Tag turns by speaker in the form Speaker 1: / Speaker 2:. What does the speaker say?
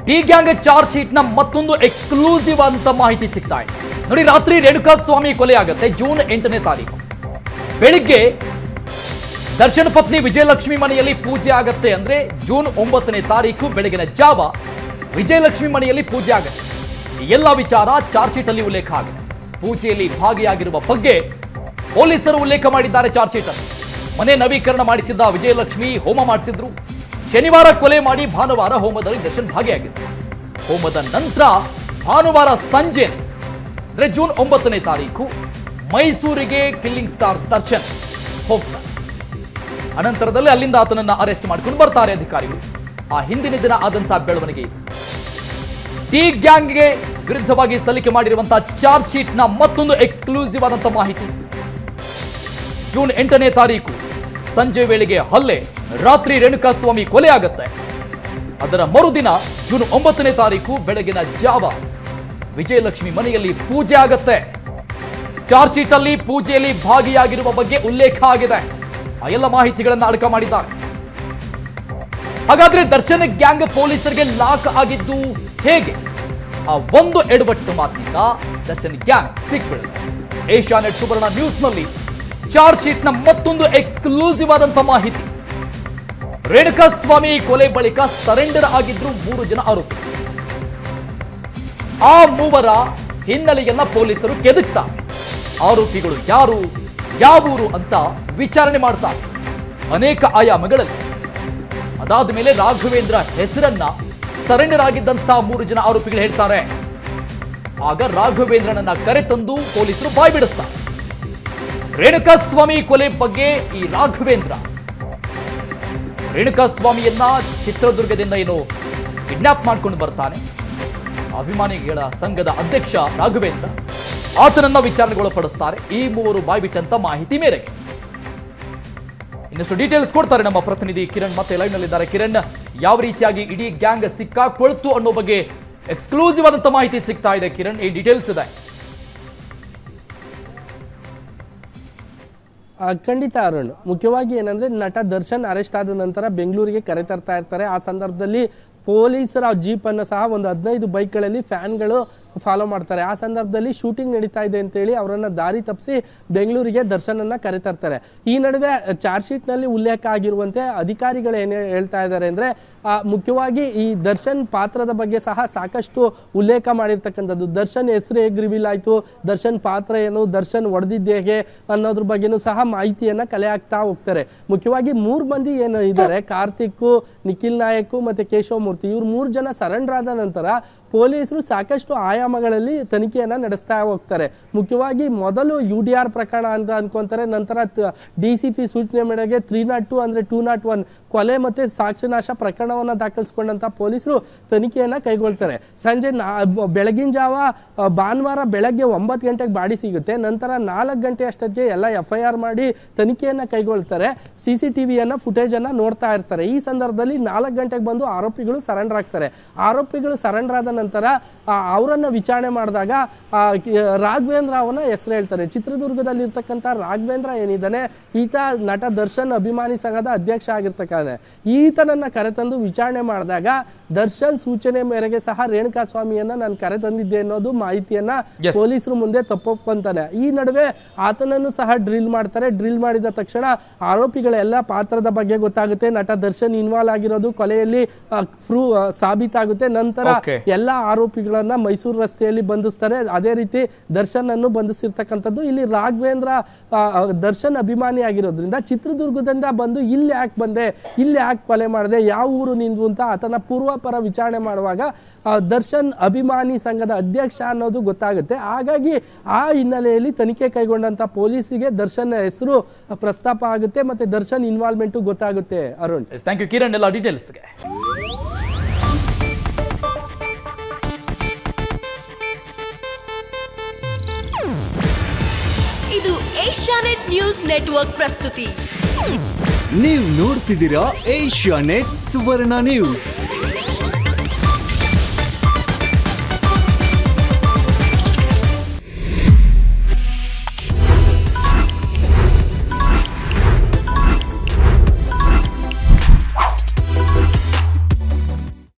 Speaker 1: D gang charge sheet ನ ಮತ್ತೊಂದು exclusive ಅಂತ ಮಾಹಿತಿ ಸಿಗ್ತಾ ಇದೆ ನೋಡಿ ರಾತ್ರಿ ರೇಣುಕಾ ಸ್ವಾಮಿ ಕೊಲೆ ಆಗುತ್ತೆ ಜೂನ್ ಎಂಟನೇ ತಾರೀಕು ಬೆಳಿಗ್ಗೆ ದರ್ಶನ್ ಪತ್ನಿ ವಿಜಯಲಕ್ಷ್ಮಿ ಮನೆಯಲ್ಲಿ ಪೂಜೆ ಆಗತ್ತೆ ಅಂದ್ರೆ ಜೂನ್ ಒಂಬತ್ತನೇ ತಾರೀಕು ಬೆಳಗಿನ ಜಾವ ವಿಜಯಲಕ್ಷ್ಮಿ ಮನೆಯಲ್ಲಿ ಪೂಜೆ ಆಗತ್ತೆ ಈ ಎಲ್ಲ ವಿಚಾರ ಚಾರ್ಜ್ ಶೀಟ್ ಅಲ್ಲಿ ಉಲ್ಲೇಖ ಆಗಿದೆ ಪೂಜೆಯಲ್ಲಿ ಭಾಗಿಯಾಗಿರುವ ಬಗ್ಗೆ ಪೊಲೀಸರು ಉಲ್ಲೇಖ ಮಾಡಿದ್ದಾರೆ ಚಾರ್ಜ್ ಶೀಟ್ ಅಲ್ಲಿ ಮನೆ ನವೀಕರಣ ಮಾಡಿಸಿದ್ದ ವಿಜಯಲಕ್ಷ್ಮಿ ಹೋಮ ಮಾಡಿಸಿದ್ರು ಶನಿವಾರ ಕೊಲೆ ಮಾಡಿ ಭಾನುವಾರ ಹೋಮದಲ್ಲಿ ದರ್ಶನ್ ಭಾಗಿಯಾಗಿದ್ರು ಹೋಮದ ನಂತರ ಭಾನುವಾರ ಸಂಜೆ ಅಂದ್ರೆ ಜೂನ್ ಒಂಬತ್ತನೇ ತಾರೀಕು ಮೈಸೂರಿಗೆ ಕಿಲ್ಲಿಂಗ್ ಸ್ಟಾರ್ ದರ್ಶನ್ ಹೋಗ್ತಾರೆ ಅನಂತರದಲ್ಲಿ ಅಲ್ಲಿಂದ ಆತನನ್ನ ಅರೆಸ್ಟ್ ಮಾಡ್ಕೊಂಡು ಬರ್ತಾರೆ ಅಧಿಕಾರಿಗಳು ಆ ಹಿಂದಿನ ದಿನ ಆದಂತಹ ಬೆಳವಣಿಗೆ ಇದು ಡಿ ಗ್ಯಾಂಗ್ಗೆ ವಿರುದ್ಧವಾಗಿ ಸಲ್ಲಿಕೆ ಮಾಡಿರುವಂತಹ ಚಾರ್ಜ್ ಶೀಟ್ ನ ಮತ್ತೊಂದು ಎಕ್ಸ್ಕ್ಲೂಸಿವ್ ಆದಂತಹ ಮಾಹಿತಿ ಜೂನ್ ಎಂಟನೇ ತಾರೀಕು ಸಂಜೆ ವೇಳೆಗೆ ಹಲ್ಲೆ ರಾತ್ರಿ ರೇಣುಕಾಸ್ವಾಮಿ ಕೊಲೆ ಆಗತ್ತೆ ಅದರ ಮರುದಿನ ಜೂನ್ ಒಂಬತ್ತನೇ ತಾರೀಕು ಬೆಳಗಿನ ಜಾವ ವಿಜಯಲಕ್ಷ್ಮಿ ಮನೆಯಲ್ಲಿ ಪೂಜೆ ಆಗತ್ತೆ ಚಾರ್ಜ್ ಶೀಟ್ ಅಲ್ಲಿ ಪೂಜೆಯಲ್ಲಿ ಭಾಗಿಯಾಗಿರುವ ಬಗ್ಗೆ ಉಲ್ಲೇಖ ಆಗಿದೆ ಆ ಎಲ್ಲ ಮಾಹಿತಿಗಳನ್ನ ಅಡಕ ಮಾಡಿದ್ದಾರೆ ಹಾಗಾದ್ರೆ ದರ್ಶನ್ ಗ್ಯಾಂಗ್ ಪೊಲೀಸರಿಗೆ ಲಾಕ್ ಆಗಿದ್ದು ಹೇಗೆ ಆ ಒಂದು ಎಡವಟ್ಟು ಮಾತಿನಿಂದ ದರ್ಶನ್ ಗ್ಯಾಂಗ್ ಸಿಕ್ಬಿಡುತ್ತೆ ಏಷ್ಯಾನೆಟ್ ಸುವರ್ಣ ನ್ಯೂಸ್ ನಲ್ಲಿ ಚಾರ್ಜ್ ಶೀಟ್ ನ ಮತ್ತೊಂದು ಎಕ್ಸ್ಕ್ಲೂಸಿವ್ ಆದಂತ ಮಾಹಿತಿ ರೇಣುಕಾ ಸ್ವಾಮಿ ಕೊಲೆ ಬಳಿಕ ಸರೆಂಡರ್ ಆಗಿದ್ರು ಮೂರು ಜನ ಆರೋಪಿ ಆ ಮೂವರ ಹಿನ್ನೆಲೆಯನ್ನ ಪೊಲೀಸರು ಕೆದಕ್ತಾರೆ ಆರೋಪಿಗಳು ಯಾರು ಯಾವೂರು ಅಂತ ವಿಚಾರಣೆ ಮಾಡ್ತಾರೆ ಅನೇಕ ಆಯಾಮಗಳಲ್ಲಿ ಅದಾದ ಮೇಲೆ ರಾಘವೇಂದ್ರ ಹೆಸರನ್ನ ಸರೆಂಡರ್ ಆಗಿದ್ದಂತ ಮೂರು ಜನ ಆರೋಪಿಗಳು ಹೇಳ್ತಾರೆ ಆಗ ರಾಘವೇಂದ್ರನನ್ನ ಕರೆತಂದು ಪೊಲೀಸರು ಬಾಯ್ ಬಿಡಿಸ್ತಾರೆ ರೇಣುಕಾ ಸ್ವಾಮಿ ಕೊಲೆ ಬಗ್ಗೆ ಈ ರಾಘವೇಂದ್ರ ರೇಣುಕಾ ಸ್ವಾಮಿಯನ್ನ ಚಿತ್ರದುರ್ಗದಿಂದ ಏನು ಕಿಡ್ನಾಪ್ ಮಾಡ್ಕೊಂಡು ಬರ್ತಾನೆ ಅಭಿಮಾನಿಗಳ ಸಂಘದ ಅಧ್ಯಕ್ಷ ರಾಘವೇಂದ್ರ ಆತನನ್ನ ವಿಚಾರಣೆಗೊಳಪಡಿಸ್ತಾರೆ ಈ ಮೂವರು ಬಾಯ್ಬಿಟ್ಟಂತ ಮಾಹಿತಿ ಮೇರೆಗೆ ಇನ್ನಷ್ಟು ಡೀಟೇಲ್ಸ್ ಕೊಡ್ತಾರೆ ನಮ್ಮ ಪ್ರತಿನಿಧಿ ಕಿರಣ್ ಮತ್ತೆ ಲೈವ್ ನಲ್ಲಿದ್ದಾರೆ ಕಿರಣ್ ಯಾವ ರೀತಿಯಾಗಿ ಇಡೀ ಗ್ಯಾಂಗ್ ಸಿಕ್ಕಾಕೊಳ್ತು ಅನ್ನೋ ಬಗ್ಗೆ ಎಕ್ಸ್ಕ್ಲೂಸಿವ್ ಆದಂತ ಮಾಹಿತಿ ಸಿಗ್ತಾ ಇದೆ ಕಿರಣ್ ಈ ಡೀಟೇಲ್ಸ್ ಇದೆ
Speaker 2: ಆ, ಖಂಡಿತ ಅರುಣ್ ಮುಖ್ಯವಾಗಿ ಏನಂದ್ರೆ ನಟ ದರ್ಶನ್ ಅರೆಸ್ಟ್ ಆದ ನಂತರ ಬೆಂಗಳೂರಿಗೆ ಕರೆತರ್ತಾ ಇರ್ತಾರೆ ಆ ಸಂದರ್ಭದಲ್ಲಿ ಪೊಲೀಸರ ಜೀಪ್ ಅನ್ನು ಸಹ ಒಂದು ಹದಿನೈದು ಬೈಕ್ಗಳಲ್ಲಿ ಫ್ಯಾನ್ಗಳು ಫಾಲೋ ಮಾಡ್ತಾರೆ ಆ ಸಂದರ್ಭದಲ್ಲಿ ಶೂಟಿಂಗ್ ನಡೀತಾ ಇದೆ ಅಂತೇಳಿ ಅವರನ್ನ ದಾರಿ ತಪ್ಪಿಸಿ ಬೆಂಗಳೂರಿಗೆ ದರ್ಶನನ್ನ ಕರೆತರ್ತಾರೆ ಈ ನಡುವೆ ಚಾರ್ಜ್ ಶೀಟ್ ನಲ್ಲಿ ಉಲ್ಲೇಖ ಆಗಿರುವಂತೆ ಅಧಿಕಾರಿಗಳು ಏನ್ ಹೇಳ್ತಾ ಇದ್ದಾರೆ ಅಂದ್ರೆ ಆ, ಮುಖ್ಯವಾಗಿ ಈ ದರ್ಶನ್ ಪಾತ್ರದ ಬಗ್ಗೆ ಸಹ ಸಾಕಷ್ಟು ಉಲ್ಲೇಖ ಮಾಡಿರ್ತಕ್ಕಂಥದ್ದು ದರ್ಶನ್ ಹೆಸರು ಹೇಗೆ ರಿವೀಲ್ ಆಯ್ತು ದರ್ಶನ್ ಪಾತ್ರ ಏನು ದರ್ಶನ್ ಹೊಡೆದಿದ್ದು ಹೇಗೆ ಅನ್ನೋದ್ರ ಬಗ್ಗೆನೂ ಸಹ ಮಾಹಿತಿಯನ್ನ ಕಲೆ ಹಾಕ್ತಾ ಹೋಗ್ತಾರೆ ಮುಖ್ಯವಾಗಿ ಮೂರ್ ಮಂದಿ ಏನು ಇದ್ದಾರೆ ಕಾರ್ತಿಕ್ ನಿಖಿಲ್ ನಾಯಕ್ ಮತ್ತೆ ಕೇಶವ ಮೂರ್ತಿ ಇವ್ರು ಮೂರ್ ಜನ ಸರೆಂಡರ್ ಆದ ನಂತರ ಪೊಲೀಸರು ಸಾಕಷ್ಟು ಆಯಾಮಗಳಲ್ಲಿ ತನಿಖೆಯನ್ನ ನಡೆಸ್ತಾ ಹೋಗ್ತಾರೆ ಮುಖ್ಯವಾಗಿ ಮೊದಲು ಯು ಡಿ ಆರ್ ಪ್ರಕರಣ ಅಂತ ಅನ್ಕೊಂತಾರೆ ನಂತರ ಡಿ ಸಿ ಪಿ ಸೂಚನೆ ಮೇರೆಗೆ ತ್ರೀ ನಾಟ್ ಟು ಅಂದ್ರೆ ಟೂ ನಾಟ್ ಒನ್ ಕೊಲೆ ಮತ್ತೆ ಸಾಕ್ಷ್ಯನಾಶ ಪ್ರಕರಣವನ್ನ ದಾಖಲಿಸಿಕೊಂಡಂತ ಪೊಲೀಸರು ತನಿಖೆಯನ್ನ ಕೈಗೊಳ್ತಾರೆ ಸಂಜೆ ನಾ ಬೆಳಗಿನ ಜಾವ ಆ, ಭಾನುವಾರ ಬೆಳಗ್ಗೆ ಒಂಬತ್ತು ಗಂಟೆಗೆ ಬಾಡಿ ಸಿಗುತ್ತೆ ನಂತರ ನಾಲ್ಕು ಗಂಟೆ ಅಷ್ಟೊತ್ತಿಗೆ ಎಲ್ಲ ಎಫ್ ಐ ಆರ್ ಮಾಡಿ ತನಿಖೆಯನ್ನ ಕೈಗೊಳ್ತಾರೆ ಸಿ ಸಿ ಟಿವಿಯನ್ನ ಫುಟೇಜ್ ಅನ್ನ ನೋಡ್ತಾ ಇರ್ತಾರೆ ಈ ಸಂದರ್ಭದಲ್ಲಿ ನಾಲ್ಕು ಗಂಟೆಗೆ ಬಂದು ಆರೋಪಿಗಳು ಸರೆಂಡರ್ ಆಗ್ತಾರೆ ಆರೋಪಿಗಳು ಸರೆಂಡರ್ ಆದ ನಂತರ ಆ, ಅವರನ್ನ ವಿಚಾರಣೆ ಮಾಡಿದಾಗ ಆ, ಕಿ- ರಾಘವೇಂದ್ರ ಅವನ ಹೆಸರು ಹೇಳ್ತಾರೆ ಚಿತ್ರದುರ್ಗದಲ್ಲಿ ಇರ್ತಕ್ಕಂಥ ರಾಘವೇಂದ್ರ ಏನಿದ್ದಾನೆ ಈತ ನಟ ದರ್ಶನ್ ಅಭಿಮಾನಿ ಸಂಘದ ಅಧ್ಯಕ್ಷ ಆಗಿರ್ತಕ್ಕಂಥ ಈತನನ್ನ ಕರೆತಂದು ವಿಚಾರಣೆ ಮಾಡಿದಾಗ ದರ್ಶನ್ ಸೂಚನೆ ಮೇರೆಗೆ ಸಹ ರೇಣುಕಾ ಸ್ವಾಮಿಯನ್ನ ನಾನು ಕರೆತಂದಿದ್ದೆ ಅನ್ನೋದು ಮಾಹಿತಿಯನ್ನ
Speaker 1: Yes.
Speaker 2: ಪೊಲೀಸರು ಮುಂದೆ ತಪ್ಪೊಪ್ಕೊಂತಾನೆ ಈ ನಡುವೆ ಆತನನ್ನು ಸಹ ಡ್ರಿಲ್ ಮಾಡ್ತಾರೆ ಡ್ರಿಲ್ ಮಾಡಿದ ತಕ್ಷಣ ಆರೋಪಿಗಳ ಎಲ್ಲ ಪಾತ್ರದ ಬಗ್ಗೆ ಗೊತ್ತಾಗುತ್ತೆ ನಟ ದರ್ಶನ್ ಇನ್ವಾಲ್ವ್ ಆಗಿರೋದು ಕೊಲೆಯಲ್ಲಿ ಫ್ರೂ ಸಾಬೀತಾಗುತ್ತೆ ನಂತರ
Speaker 1: Okay.
Speaker 2: ಎಲ್ಲ ಆರೋಪಿಗಳನ್ನ ಮೈಸೂರು ರಸ್ತೆಯಲ್ಲಿ ಬಂಧಿಸ್ತಾರೆ ಅದೇ ರೀತಿ ದರ್ಶನ್ ಅನ್ನು ಬಂಧಿಸಿರ್ತಕ್ಕಂಥದ್ದು ಇಲ್ಲಿ ರಾಘವೇಂದ್ರ ಆ, ಆ, ದರ್ಶನ್ ಅಭಿಮಾನಿ ಆಗಿರೋದ್ರಿಂದ ಚಿತ್ರದುರ್ಗದಿಂದ ಬಂದು ಇಲ್ಲಿ ಯಾಕೆ ಬಂದೆ ಇಲ್ಲಿ ಯಾಕೆ ಕೊಲೆ ಮಾಡಿದೆ ಯಾವ ಊರು ನಿಂದು ಅಂತ ಆತನ ಪೂರ್ವಾಪರ ವಿಚಾರಣೆ ಮಾಡುವಾಗ ಆ, ದರ್ಶನ್ ಅಭಿಮಾನಿ ಸಂಘದ ಅಧ್ಯಕ್ಷ ಅನ್ನೋದು ಗೊತ್ತಾಗುತ್ತೆ ಹಾಗಾಗಿ ಆ ಹಿನ್ನೆಲೆಯಲ್ಲಿ ತನಿಖೆ ಕೈಗೊಂಡಂತ ಪೊಲೀಸರಿಗೆ ದರ್ಶನ್ ಹೆಸರು ಪ್ರಸ್ತಾಪ ಆಗುತ್ತೆ ಮತ್ತೆ ದರ್ಶನ್ ಇನ್ವಾಲ್ವ್ಮೆಂಟು ಗೊತ್ತಾಗುತ್ತೆ ಅರುಣ್
Speaker 1: ಥ್ಯಾಂಕ್ ಯು ಕಿರಣ್ ಎಲ್ಲ ಡೀಟೇಲ್ಸ್ಗೆ
Speaker 3: ಇದು ಏಷ್ಯಾನೆಟ್ ನ್ಯೂಸ್ ನೆಟ್ವರ್ಕ್ ಪ್ರಸ್ತುತಿ
Speaker 4: ನೀವು ನೋಡ್ತಿದ್ದೀರಾ ಏಷ್ಯಾ ನೆಟ್ ಸುವರ್ಣ ನ್ಯೂಸ್